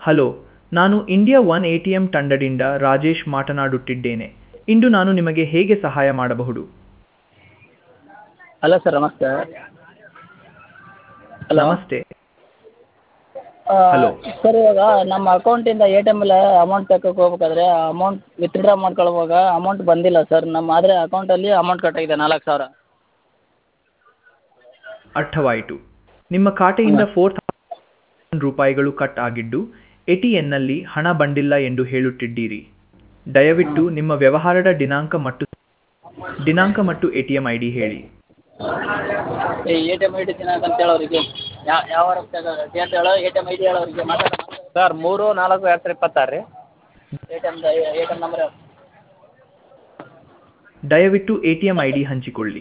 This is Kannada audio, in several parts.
ಹಲೋ ನಾನು India one A T M ತಂಡದಿಂದ ರಾಜೇಶ್ ಮಾತನಾಡುತ್ತಿದ್ದೇನೆ ಇಂದು ನಾನು ನಿಮಗೆ ಹೇಗೆ ಸಹಾಯ ಮಾಡಬಹುದು ಹಲೋ ಸರ್ ನಮಸ್ತೆ ಹಲೋ ನಮಸ್ತೆ ಆ, ಹಲೋ. ಸರ್ ಇವಾಗ ನಮ್ಮ ಅಕೌಂಟಿಂದ ಎ ಟಿ ಎಮ್ಮಲ್ಲಿ ಅಮೌಂಟ್ ತೆಕ್ಕೋಕೆ ಹೋಗ್ಬೇಕಾದ್ರೆ ಅಮೌಂಟ್ ವಿತ್ಡ್ರಾ ಮಾಡ್ಕೊಳ್ಳುವಾಗ ಅಮೌಂಟ್ ಬಂದಿಲ್ಲ ಸರ್ ನಮ್ಮ ಆದರೆ ಅಕೌಂಟಲ್ಲಿ ಅಮೌಂಟ್ ಕಟ್ಟಾಗಿದೆ ನಾಲ್ಕು ಸಾವಿರ ಅರ್ಥವಾಯಿತು ನಿಮ್ಮ ಖಾತೆಯಿಂದ ಫೋರ್ ಥೌಸಂಡ್ ರೂಪಾಯಿಗಳು ಕಟ್ ಆಗಿದ್ದು ಎ ಟಿ ಎನ್ನಲ್ಲಿ ಹಣ ಬಂದಿಲ್ಲ ಎಂದು ಹೇಳುತ್ತಿದ್ದೀರಿ ದಯವಿಟ್ಟು ನಿಮ್ಮ ವ್ಯವಹಾರದ ದಿನಾಂಕ ಮತ್ತು ದಿನಾಂಕ ಮತ್ತು A T M I D ಹೇಳಿ A T M I D ದಿನಾಂಕ ಅಂತ ಹೇಳೋರಿಗೆ ಯಾವ ಯಾವ ಡೇಟ್ ಹೇಳೋ A T M I D ಹೇಳೋರಿಗೆ ಮಾತಾಡ ಸರ್ ಮೂರು ನಾಲ್ಕು ಎರಡು ಸಾವಿರ ಇಪ್ಪತ್ತಾರು ರೀ ಎ ಟಿ ಎಮ್ದು ಎ ಟಿ ಎಮ್ ನಂಬರ್ ಹೇಳು ದಯವಿಟ್ಟು A T M I D ಹಂಚಿಕೊಳ್ಳಿ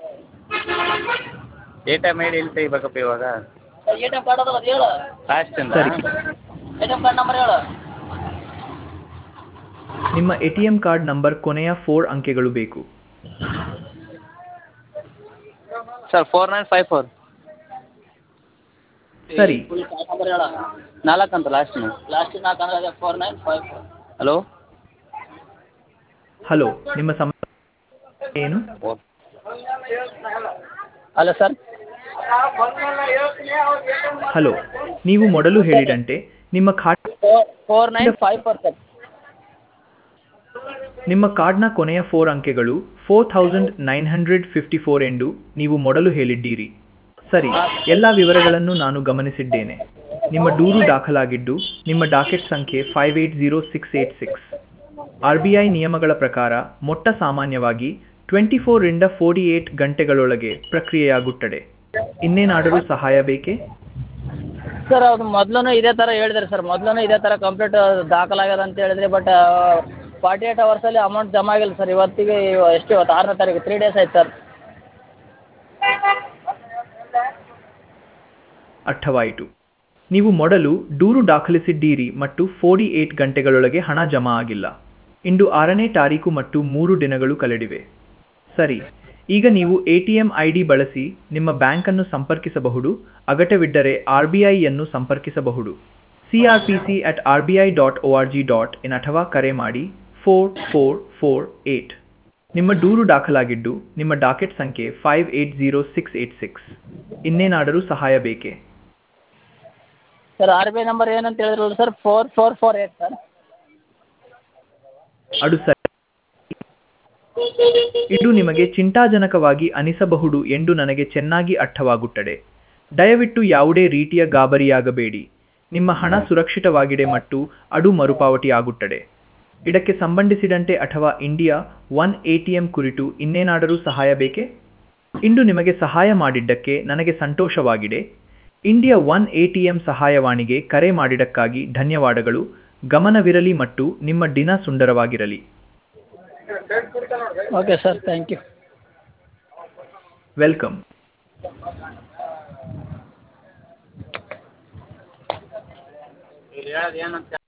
A T M I D ಎಲ್ಲಿ ತೆಗಿಬೇಕಪ್ಪ ಇವಾಗ ಎ ಟಿ ಎಮ್ ಕಾರ್ಡ್ ಅದಲ್ಲ ಅದು ಹೇಳು ಲಾಸ್ಟಿಂದ ಸರಿ A T M card number ಹೇಳು ನಿಮ್ಮ A T M card number ಕೊನೆಯ ಫೋರ್ ಅಂಕೆಗಳು ಬೇಕು sir four nine five four ಸರಿ ಫುಲ್ ಕಾರ್ಡ್ ನಂಬರ್ ಹೇಳು ನಾಲ್ಕು ಅಂತ ಲಾಸ್ಟಿನ ಲಾಸ್ಟ್ ನಾಲ್ಕು ಅಂದ್ರೆ ಅದೇ four nine five four hello hello ನಿಮ್ಮ ಸಮ ಏನು ಹಲೋ ಸರ್ ಹಲೋ ನೀವು ಮೊದಲು ಹೇಳಿದಂತೆ ನಿಮ್ಮ ಖಾತೆ four four nine five four sir ನಿಮ್ಮ ಕಾರ್ಡ್ನ ಕೊನೆಯ ಫೋರ್ ಅಂಕೆಗಳು four thousand nine hundred fifty four ಎಂದು ನೀವು ಮೊದಲು ಹೇಳಿದ್ದೀರಿ ಸರಿ ಎಲ್ಲ ವಿವರಗಳನ್ನು ನಾನು ಗಮನಿಸಿದ್ದೇನೆ ನಿಮ್ಮ ದೂರು ದಾಖಲಾಗಿದ್ದು ನಿಮ್ಮ ಡಾಕೆಟ್ ಸಂಖ್ಯೆ five eight zero six eight six R B I ನಿಯಮಗಳ ಪ್ರಕಾರ ಮೊಟ್ಟ ಸಾಮಾನ್ಯವಾಗಿ ಟ್ವೆಂಟಿ ಫೋರಿಂದ ಫೋರ್ಟಿ ಏಯ್ಟ್ ಗಂಟೆಗಳೊಳಗೆ ಪ್ರಕ್ರಿಯೆಯಾಗುತ್ತದೆ ಇನ್ನೇನಾದರೂ ಸಹಾಯ ಬೇಕೇ ಸರ್ ಅದು ಮೊದಲು ಇದೇ ಥರ ಹೇಳಿದ್ರಿ ಸರ್ ಮೊದಲು ಇದೇ ಥರ ಕಂಪ್ಲೀಟ್ ದಾಖಲಾಗ್ಯದ ಅಂತ ಹೇಳಿದ್ರಿ ಬಟ್ ಫಾರ್ಟಿ ಏಯ್ಟ್ ಅವರ್ಸಲ್ಲಿ ಅಮೌಂಟ್ ಜಮಾ ಆಗಿಲ್ಲ ಸರ್ ಇವತ್ತಿಗೆ ಇವ- ಎಷ್ಟು ಇವತ್ತು ಆರನೇ ತಾರೀಕು ತ್ರೀ ಡೇಸ್ ಆಯ್ತು ಸರ್ ಅರ್ಥವಾಯಿತು ನೀವು ಮೊದಲು ದೂರು ದಾಖಲಿಸಿದ್ದೀರಿ ಮತ್ತು ಫೋರ್ಟಿ ಏಟ್ ಗಂಟೆಗಳೊಳಗೆ ಹಣ ಜಮಾ ಆಗಿಲ್ಲ ಇಂದು ಆರನೇ ತಾರೀಕು ಮತ್ತು ಮೂರು ದಿನಗಳು ಕಳೆದಿವೆ ಸರಿ ಈಗ ನೀವು A T M I D ಬಳಸಿ ನಿಮ್ಮ ಬ್ಯಾಂಕನ್ನು ಸಂಪರ್ಕಿಸಬಹುದು ಅಗತ್ಯವಿದ್ದರೆ ಆರ್ ಬಿ ಐಯನ್ನು ಸಂಪರ್ಕಿಸಬಹುದು C R P C at R B I dot O R G dot in ಅಥವಾ ಕರೆ ಮಾಡಿ ಫೋರ್ ಫೋರ್ ಫೋರ್ ಏಟ್ ನಿಮ್ಮ ದೂರು ದಾಖಲಾಗಿದ್ದು ನಿಮ್ಮ ಡಾಕೆಟ್ ಸಂಖ್ಯೆ five eight zero six eight six ಇನ್ನೇನಾದರೂ ಸಹಾಯ ಬೇಕೇ sir R B I number ಏನಂತ ಹೇಳಿದ್ರಲ್ಲ sir four four four eight sir ಅದು ಸರಿ ಇದು ನಿಮಗೆ ಚಿಂತಾಜನಕವಾಗಿ ಅನಿಸಬಹುದು ಎಂದು ನನಗೆ ಚೆನ್ನಾಗಿ ಅರ್ಥವಾಗುತ್ತದೆ ದಯವಿಟ್ಟು ಯಾವುದೇ ರೀತಿಯ ಗಾಬರಿಯಾಗಬೇಡಿ ನಿಮ್ಮ ಹಣ ಸುರಕ್ಷಿತವಾಗಿದೆ ಮತ್ತು ಅದು ಮರುಪಾವತಿಯಾಗುತ್ತದೆ ಇದಕ್ಕೆ ಸಂಬಂಧಿಸಿದಂತೆ ಅಥವಾ India one A T M ಕುರಿತು ಇನ್ನೇನಾದರೂ ಸಹಾಯ ಬೇಕೇ ಇಂದು ನಿಮಗೆ ಸಹಾಯ ಮಾಡಿದ್ದಕ್ಕೆ ನನಗೆ ಸಂತೋಷವಾಗಿದೆ India one A T M ಸಹಾಯವಾಣಿಗೆ ಕರೆ ಮಾಡಿದ್ದಕ್ಕಾಗಿ ಧನ್ಯವಾದಗಳು ಗಮನವಿರಲಿ ಮತ್ತು ನಿಮ್ಮ ದಿನ ಸುಂದರವಾಗಿರಲಿ okay sir thank you welcome ಹೇಳೋದು ಏನಂತ